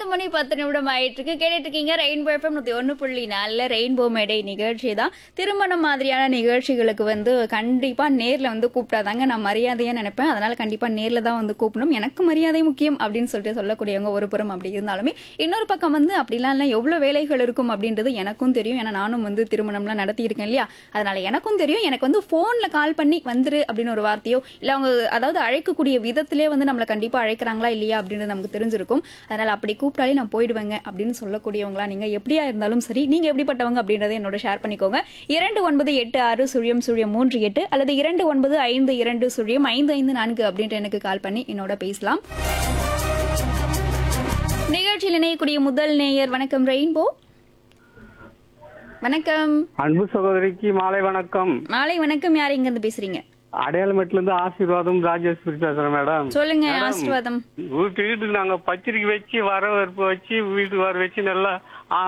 மணி பத்து நிமிடம் ஆயிட்டு இருக்கு கேட்டுட்டு இருக்கீங்க ரெயின்போ எஃப்எம் நூத்தி ஒன்று புள்ளி நாலுல ரெயின்போ மேடை நிகழ்ச்சி தான் திருமணம் மாதிரியான நிகழ்ச்சிகளுக்கு வந்து கண்டிப்பா நேர்ல வந்து கூப்பிட்டாதாங்க நான் மரியாதையா நினைப்பேன் அதனால கண்டிப்பா நேர்ல தான் வந்து கூப்பிடணும் எனக்கு மரியாதை முக்கியம் அப்படின்னு சொல்லிட்டு சொல்லக்கூடியவங்க ஒரு புறம் அப்படி இருந்தாலுமே இன்னொரு பக்கம் வந்து அப்படிலாம் இல்லை எவ்வளவு வேலைகள் இருக்கும் அப்படின்றது எனக்கும் தெரியும் ஏன்னா நானும் வந்து திருமணம்லாம் நடத்தியிருக்கேன் இல்லையா அதனால எனக்கும் தெரியும் எனக்கு வந்து போன்ல கால் பண்ணி வந்துரு அப்படின்னு ஒரு வார்த்தையோ இல்ல அவங்க அதாவது அழைக்கக்கூடிய விதத்திலே வந்து நம்மளை கண்டிப்பா அழைக்கிறாங்களா இல்லையா அப்படின்றது நமக்கு தெரிஞ்சிருக்கும் அதனால அப்படி கூப்பிட்டாலே நான் போயிடுவேங்க அப்படின்னு சொல்லக்கூடியவங்களா நீங்க எப்படியா இருந்தாலும் சரி நீங்க எப்படிப்பட்டவங்க அப்படின்றத என்னோட ஷேர் பண்ணிக்கோங்க இரண்டு ஒன்பது எட்டு ஆறு சுழியம் சுழியம் மூன்று எட்டு அல்லது இரண்டு ஒன்பது ஐந்து இரண்டு சுழியம் ஐந்து ஐந்து நான்கு அப்படின்ட்டு எனக்கு கால் பண்ணி என்னோட பேசலாம் நிகழ்ச்சியில் இணையக்கூடிய முதல் நேயர் வணக்கம் ரெயின்போ வணக்கம் அன்பு சகோதரிக்கு மாலை வணக்கம் மாலை வணக்கம் யார் இங்க இருந்து பேசுறீங்க அடையாளமேட்ல இருந்து ஆசீர்வாதம் ராஜேஸ்வரி பேசுறேன் மேடம் சொல்லுங்க மேடம். ஆசீர்வாதம் வீட்டு வீட்டுக்கு நாங்க பத்திரிக்கை வச்சு வரவேற்பு வச்சு வீட்டுக்கு வர வச்சு நல்லா ஆ,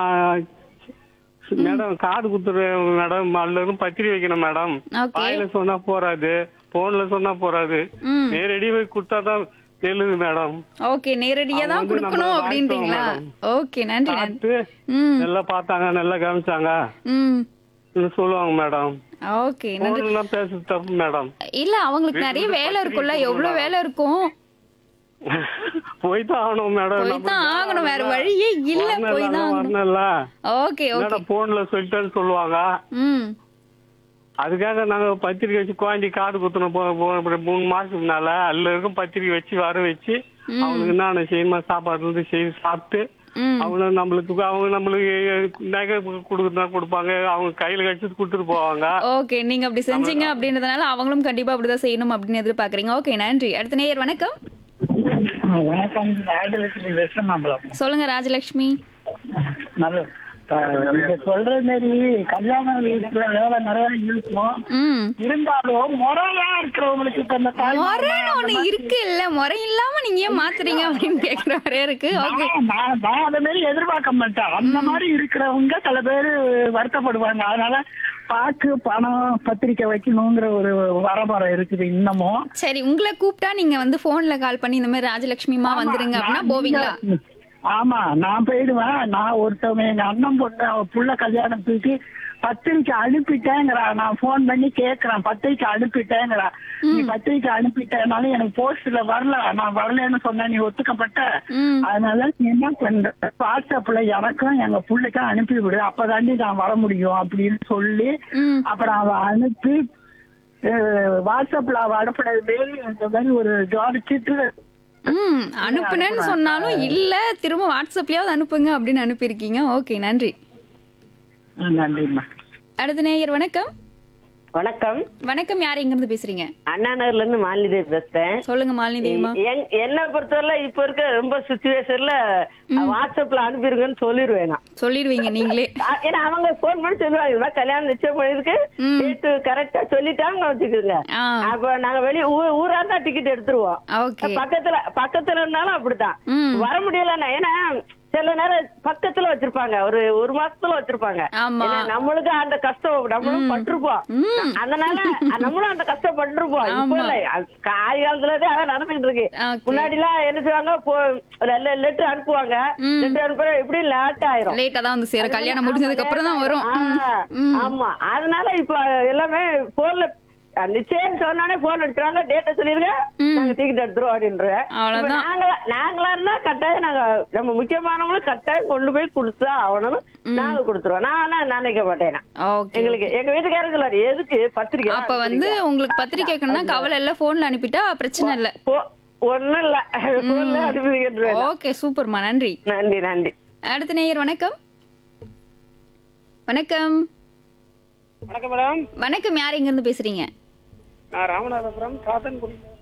மேடம் காது குத்துறோம் மேடம் அல்லதும் பத்திரிக்கை வைக்கணும் மேடம் ஓகே வாயில சொன்னா போறாது போன்ல சொன்னா போறாது ம் நேரடி போய் கொடுத்தாதான் நெல்லுது மேடம் ஓகே நேரடியா தான் அவங்க வந்து கொடுக்கணும் நம்ம அப்படின்றீங்களா வாங்கிக்குவோம் ஓகே நன்றி நன்றி பார்த்து ம் நல்லா பார்த்தாங்க நல்லா கவனிச்சாங்க ம் சொல்லுவாங்க மேடம் ஓகே நன்றி போன்லாம் பேசுறது தப்பு மேடம் இல்ல அவங்களுக்கு நிறைய வேலை இருக்கும்ல எவ்வளவு வேலை இருக்கும் போய் தான் ஆகணும் மேடம் போய் தான் ஆகணும் வேற வழியே இல்ல போய் தான் ஆகணும் வரணும்ல ஓகே ஓகே மேடம் போன்ல சொல்லிட்டேன்னு சொல்லுவாங்க ம் அதுக்காக நாங்க பத்திரிக்கை வச்சு குழந்தை காது குத்தணும் போ- போ- அப்புறம் மூணு மாசத்துக்கு முன்னால அதுல இருக்கும் பத்திரிக்கை வச்சு வர வச்சு அவங்களுக்கு என்னென்ன செய்யணுமா சாப்பாடு இருந்து செய்து சாப்பிட்டு ம் அவங்க நம்மளுக்கு அவங்க நம்மளுக்கு நகை கொடுக்குறதா கொடுப்பாங்க அவங்க கையில கழிச்சு கொடுத்துட்டு போவாங்க ஓகே நீங்க அப்படி செஞ்சீங்க அப்படின்றதுனால அவங்களும் கண்டிப்பா அப்படிதான் செய்யணும் அப்படின்னு எதிர்பார்க்கறீங்க ஓகே நன்றி அடுத்த நேயர் வணக்கம் வணக்கம் ராஜலட்சுமி வெஸ்டமாம்பலம் சொல்லுங்க ராஜலட்சுமி நல்ல நீங்க சொல்ற மாதிரி கல்யாண வீட்டுல வேலை நிறைய இருக்கும் ம் இருந்தாலும் முறையா இருக்கிறவங்களுக்கு இப்ப இந்த தாய் முறைன்னு ஒண்ணு இருக்கு இல்ல முறை இல்லாம நீங்க ஏன் மாத்துறீங்க அப்படின்னு கேக்குற மாதிரியே இருக்கு ஓகே நான் நான் நான் அந்த மாதிரி எதிர்பார்க்க மாட்டேன் அந்த மாதிரி இருக்கிறவங்க சில பேர் வருத்தப்படுவாங்க அதனால பாக்கு பணம் பத்திரிக்கை வைக்கணுங்கிற ஒரு வரமுறை இருக்குது இன்னமும் சரி உங்களை கூப்பிட்டா நீங்க வந்து போன்ல கால் பண்ணி இந்த மாதிரி ராஜலட்சுமிமா வந்துருங்க அப்படின்னா நான் போவீங்களா நீங்க- ஆமா நான் போயிடுவேன் நான் ஒருத்தவங்க எங்க அண்ணன் பொண்ணு அவ புள்ள கல்யாணத்துக்கு பத்திரிக்கை அனுப்பிட்டேங்கிறா நான் ஃபோன் பண்ணி கேக்குறேன் பத்திரிக்கை அனுப்பிட்டேங்கிறா நீ பத்திரிக்கை அனுப்பிட்டேனாலும் எனக்கு போஸ்ட்ல வரல நான் வரலன்னு சொன்ன நீ ஒத்துக்கப்பட்ட ம் அதனால நீ என்ன பண்ற வாட்ஸ்அப்ல எனக்கும் எங்க புள்ளைக்கும் அனுப்பி விடு அப்பதாண்டி நான் வர முடியும் அப்படின்னு சொல்லி ம் அப்புறம் அவ அனுப்பி அஹ், வாட்ஸ்அப்ல அவ அனுப்புனது மாரி இந்த மாதிரி ஒரு ஜாடி சிட்டு ம் அனுப்புனேன்னு சொன்னாலும் இல்ல திரும்ப வாட்ஸ்அப்லயாவது அனுப்புங்க அப்படின்னு அனுப்பியிருக்கீங்க ஓகே நன்றி நன்றிம்மா அடுத்த நேயர் வணக்கம் வணக்கம் வணக்கம் யார் எங்க இருந்து பேசுறீங்க அண்ணா நகர்ல இருந்து மாலிதேவி பேசுறேன் சொல்லுங்க மாலினி தேவிமா என்- என்னை பொறுத்தவரை இப்ப இருக்க ரொம்ப சுச்சுவேஷன்ல வாட்ஸ்அப்ல அனுப்பிடுங்கன்னு சொல்லிடுவேன் நான் சொல்லிடுவீங்க நீங்களே அ- ஏன்னா அவங்க போன் பண்ணி சொல்லுவாங்க "இந்த மாதிரி கல்யாணம் நிச்சயம் பண்ணிருக்கு ம். டேட்டு கரெக்டா சொல்லிட்டாங்க வச்சுக்கோங்க ஆ அப்ப நாங்க வெளிய ஊ- ஊரா தான் டிக்கெட் எடுத்துருவோம் ஓகே பக்கத்துல பக்கத்துல இருந்தாலும் அப்படிதான் ம் வர முடியலன்னா ஏன்னா சில நேரம் பக்கத்துல வச்சிருப்பாங்க ஒரு ஒரு மாசத்துல வச்சிருப்பாங்க ஆமா ஏன்னா நம்மளுக்கு அந்த கஷ்டம் நம்மளும் பட்டிருப்போம் ம் அதனால நம்மளும் அந்த கஷ்டப்பட்டிருப்போம் இப்ப ஆமா. இல்ல அது காய் காலத்துல தான் அதான் நடந்துட்டு இருக்கு ஓகே முன்னாடி எல்லாம் என்ன செய்வாங்க லெட்டர் அனுப்புவாங்க ம். லெட்டர் அனுப்புற இப்படி லேட் ஆயிரும் லேட்டா தான் வந்து சேரும் கல்யாணம் முடிஞ்சதுக்கு அப்புறம் தான் வரும் ம். ஆ, ம். ஆமா அதனால இப்ப எல்லாமே போன்ல நிச்சயம் சொன்னானே போன் எடுத்துறாங்க டேட்டை சொல்லிருங்க ம். நாங்க டிக்கெட் எடுத்துருவோம் அப்படின்ற அவ்வளவுதான். நாங்களா நாங்களா இருந்தா கட்டாயம் நாங்க நம்ம முக்கியமானவங்களும் கட்டாயம் கொண்டு போய் கொடுத்தா அவனும் நாங்க கொடுத்துருவோம் நான் ஆனா நினைக்க மாட்டேன் நான். ஓகே எங்களுக்கு எங்க வீட்டுக்காரர் சொல்லாரு எதுக்கு பத்திரிக்கை அப்ப வந்து உங்களுக்கு பத்திரிக்கை வைக்கணும்னா கவலை இல்ல போன்ல அனுப்பிட்டா பிரச்சனை இல்ல போ- ஒண்ணும் இல்ல போன்ல அனுப்பிடுங்க ஓகே சூப்பர்மா நன்றி நன்றி நன்றி அடுத்த நேயர் வணக்கம் வணக்கம் வணக்கம் மேடம் வணக்கம் யார் எங்க இருந்து பேசுறீங்க நான் ராமநாதபுரம் சாத்தன்குடி